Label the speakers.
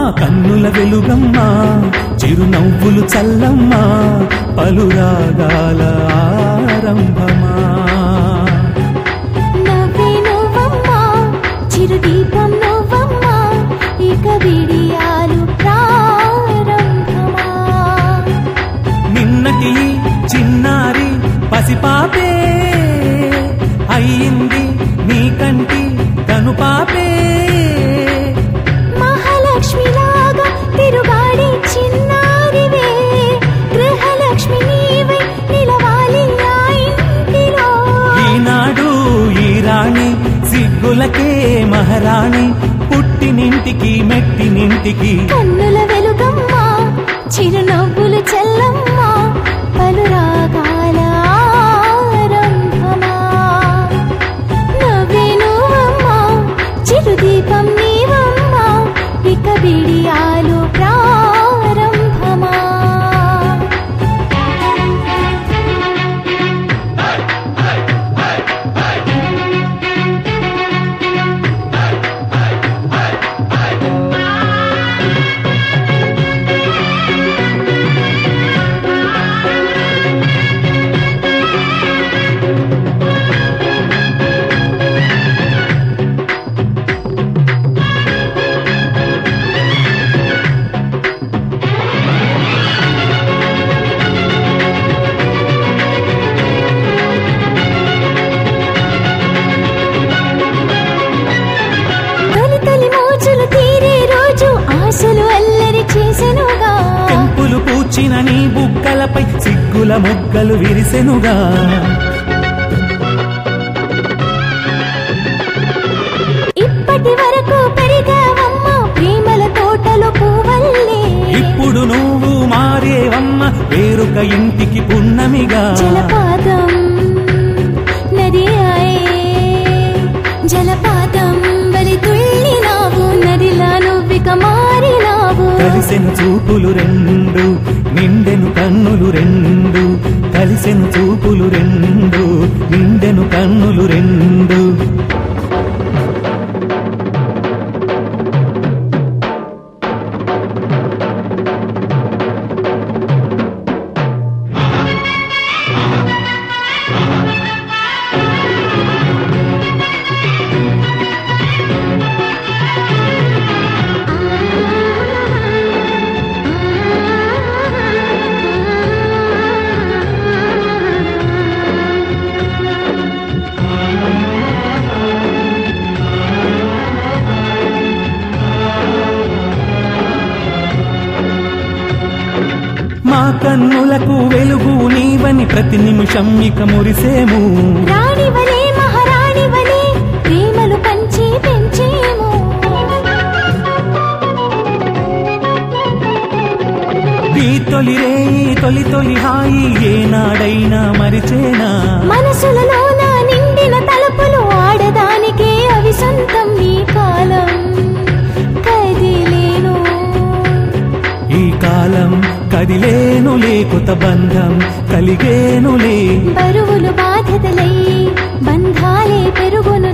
Speaker 1: కన్నుల వెలుగమ్మ చిరునవ్వులు చల్లమ్మ పలురాగాల ఆరంభమా
Speaker 2: నవ్వే నువ్వమ్మా చిరుదీపం నువ్వమ్మా ఇక విడియాలు ప్రారంభమా
Speaker 1: నిన్నటి ఈ చిన్నారి పసిపాపే అయ్యింది నీ కంటి కనుపాపే
Speaker 2: మహాలక్ష్మిలాగా తిరుగాడి చిన్నారివే గృహలక్ష్మి నీవై నిలవాలి ఆ ఇంటిలో
Speaker 1: ఈనాడు ఈ రాణి సిగ్గులకే మహారాణి పుట్టినింటికి మెట్టినింటికి
Speaker 2: కన్నుల వెలుగమ్మ చిరునవ్వులు చెల్లమ్మ పలురాగాల ఆరంభమా నవ్వే నువ్వమ్మ చిరుదీపం నీవమ్మ ఇక బిడియాలు ప్రారంభమా తొలి తొలి మోజులు తీరే రోజు ఆశలు అల్లరి చేసెనుగా
Speaker 1: కెంపులు పూచిన నీ బుగ్గలపై సిగ్గుల మొగ్గలు విరిసెనుగా
Speaker 2: ఇప్పటి వరకు పెరిగావమ్మ ప్రేమల తోటలో పువ్వల్లే
Speaker 1: ఇప్పుడు నువ్వు మారేవమ్మ వేరొక ఇంటికి పున్నమిగా
Speaker 2: జలపాతం నది ఆయే జలపాతం బలి తుళ్ళినావు నదిలా నువ్విక మారినావు
Speaker 1: కలిసెను చూపులు రెండు నిండెను కన్నులు రెండు కలిసెను చూపులు రెండు నిండెను కన్నులు రెండు మా కన్నులకు వెలుగు నీవని ప్రతి నిమిషం ఇక మురిసేము
Speaker 2: రాణి వలే మహారాణి వలే ప్రేమలు పంచి పెంచేము
Speaker 1: ఈ తొలి రేయి తొలి తొలి హాయి ఏనాడైనా మరిచేనా
Speaker 2: మనసులలో నా నిండిన తలుపులు ఆడదానికే అవి సొంతం ఈ కాలం కదిలేను
Speaker 1: ఈ కాలం కదిలేనులే కొత్త బంధం కలిగేనులే
Speaker 2: బరువులు బాధ్యతలై బంధాలే పెరుగును